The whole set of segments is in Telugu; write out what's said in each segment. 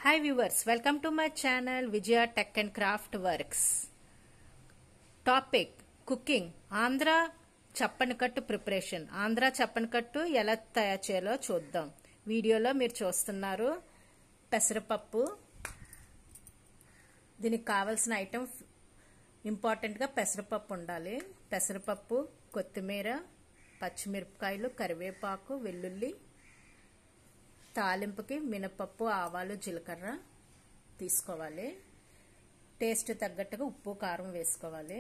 Hi viewers welcome to my channel Vijaya tech and craft works topic cooking Andhra చప్పనికట్టు ప్రిపరేషన్ ఆంధ్ర చప్పనికట్టు ఎలా తయారు చేయాలో చూద్దాం వీడియోలో మీరు చూస్తున్నారు పెసరపప్పు దీనికి కావాల్సిన ఐటమ్ ఇంపార్టెంట్గా పెసరపప్పు ఉండాలి పెసరపప్పు కొత్తిమీర పచ్చిమిరపకాయలు కరివేపాకు వెల్లుల్లి తాలింపుకి మినపప్పు ఆవాలు జీలకర్ర తీసుకోవాలి టేస్ట్ తగ్గట్టుగా ఉప్పు కారం వేసుకోవాలి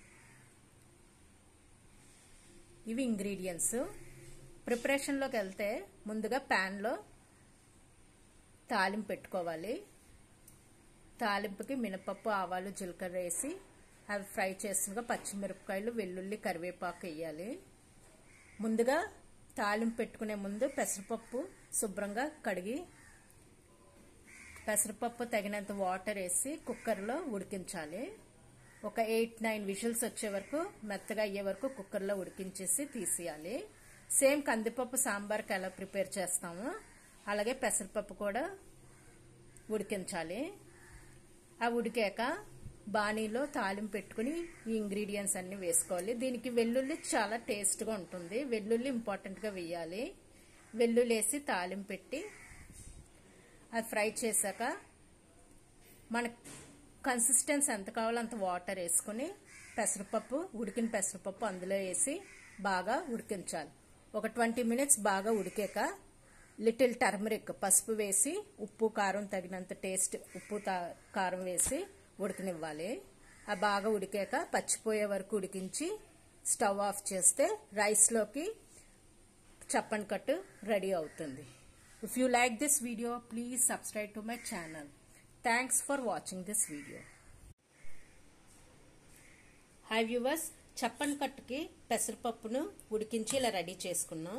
ఇవి ఇంగ్రీడియంట్స్ ప్రిపరేషన్లోకి వెళ్తే ముందుగా ప్యాన్లో తాలింపు పెట్టుకోవాలి తాలింపుకి మినపప్పు ఆవాలు జీలకర్ర వేసి అవి ఫ్రై చేసినగా పచ్చిమిరపకాయలు వెల్లుల్లి కరివేపాకు వేయాలి ముందుగా తాలింపు పెట్టుకునే ముందు పెసరపప్పు శుభ్రంగా కడిగి పెసరపప్పు తగినంత వాటర్ వేసి కుక్కర్లో ఉడికించాలి ఒక ఎయిట్ నైన్ విజిల్స్ వచ్చే వరకు మెత్తగా అయ్యే వరకు కుక్కర్లో ఉడికించేసి తీసేయాలి సేమ్ కందిపప్పు సాంబార్కి ఎలా ప్రిపేర్ చేస్తామో అలాగే పెసరపప్పు కూడా ఉడికించాలి ఆ ఉడికాక బాణీలో తాలింపు పెట్టుకుని ఈ ఇంగ్రీడియంట్స్ అన్ని వేసుకోవాలి దీనికి వెల్లుల్లి చాలా టేస్ట్గా ఉంటుంది వెల్లుల్లి ఇంపార్టెంట్గా వేయాలి వెల్లుల్లి వేసి తాలింపు పెట్టి అది ఫ్రై చేశాక మన కన్సిస్టెన్సీ ఎంత కావాలో అంత వాటర్ వేసుకుని పెసరపప్పు ఉడికిన పెసరపప్పు అందులో వేసి బాగా ఉడికించాలి ఒక ట్వంటీ మినిట్స్ బాగా ఉడికాక లిటిల్ టర్మరిక్ పసుపు వేసి ఉప్పు కారం తగినంత టేస్ట్ ఉప్పు కారం వేసి ఉడకనివ్వాలి ఆ బాగా ఉడికాక పచ్చిపోయే వరకు ఉడికించి స్టవ్ ఆఫ్ చేస్తే రైస్లోకి చప్పన్ కట్టు రెడీ అవుతుంది if you like this video please subscribe to my channel thanks for watching this video hi viewers చప్పన్ కట్టుకి పెసరపప్పును ఉడికించి ఇలా రెడీ చేసుకున్నాం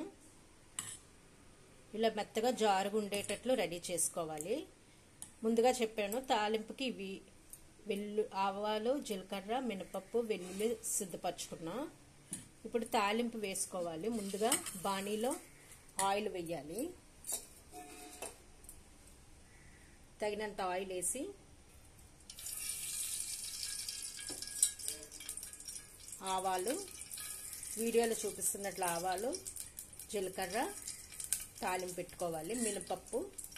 ఇలా మెత్తగా జారుగా ఉండేటట్లు రెడీ చేసుకోవాలి ముందుగా చెప్పాను తాలింపుకి ఇవి వెల్లు ఆవాలు జీలకర్ర మినపప్పు వెల్లుల్లి సిద్ధపరచుకున్నాం ఇప్పుడు తాలింపు వేసుకోవాలి ముందుగా బాణీలో ఆయిల్ వేయాలి తగినంత ఆయిల్ వేసి ఆవాలు వీడియోలో చూపిస్తున్నట్లు ఆవాలు జీలకర్ర తాలింపు పెట్టుకోవాలి మినపప్పు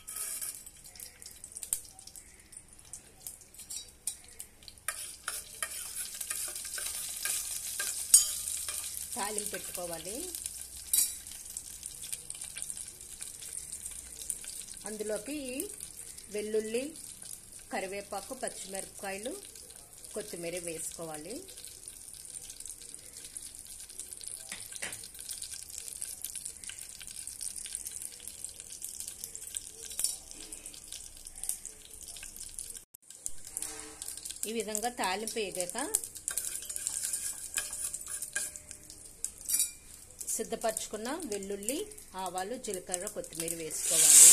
తాలింపు పెట్టుకోవాలి అందులోకి వెల్లుల్లి కరివేపాకు పచ్చిమిరపకాయలు కొత్తిమీర వేసుకోవాలి ఈ విధంగా తాలింపు వేగాక సిద్ధపరచుకున్న వెల్లుల్లి ఆవాలు జీలకర్ర కొత్తిమీర వేసుకోవాలి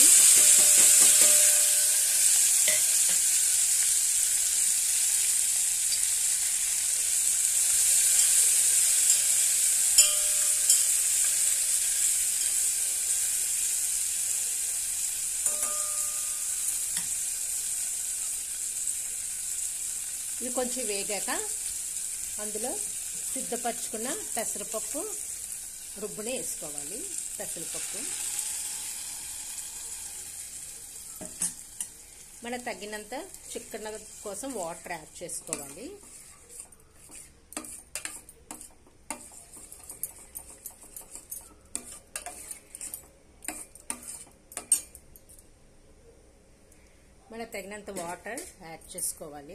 ఇవి కొంచెం వేగాక అందులో సిద్ధపరచుకున్న పెసరపప్పు రుబ్బునే వేసుకోవాలి పెసరపప్పు మన తగినంత చికెన్ కోసం వాటర్ యాడ్ చేసుకోవాలి మన తగినంత వాటర్ యాడ్ చేసుకోవాలి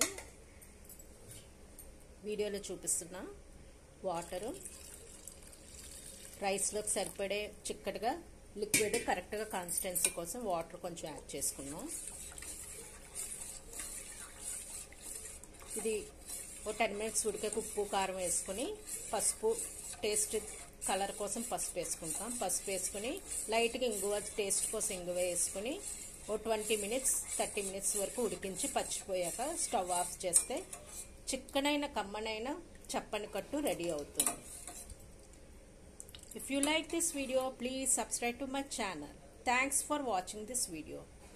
వీడియోలో చూపిస్తున్న వాటరు రైస్లోకి సరిపడే చిక్కటిగా లిక్విడ్ కరెక్ట్గా కాన్సిస్టెన్సీ కోసం వాటర్ కొంచెం యాడ్ చేసుకున్నాం ఇది ఓ టెన్ మినిట్స్ ఉడికాక ఉప్పు కారం వేసుకుని పసుపు టేస్ట్ కలర్ కోసం పసుపు వేసుకుంటాం పసుపు వేసుకుని లైట్గా ఇంగువ టేస్ట్ కోసం ఇంగువ వేసుకుని ఓ ట్వంటీ మినిట్స్ థర్టీ మినిట్స్ వరకు ఉడికించి పచ్చిపోయాక స్టవ్ ఆఫ్ చేస్తే చిక్కనైన కమ్మనైన చప్పని కట్టు రెడీ అవుతుంది If you like this video, please subscribe to my channel. Thanks for watching this video.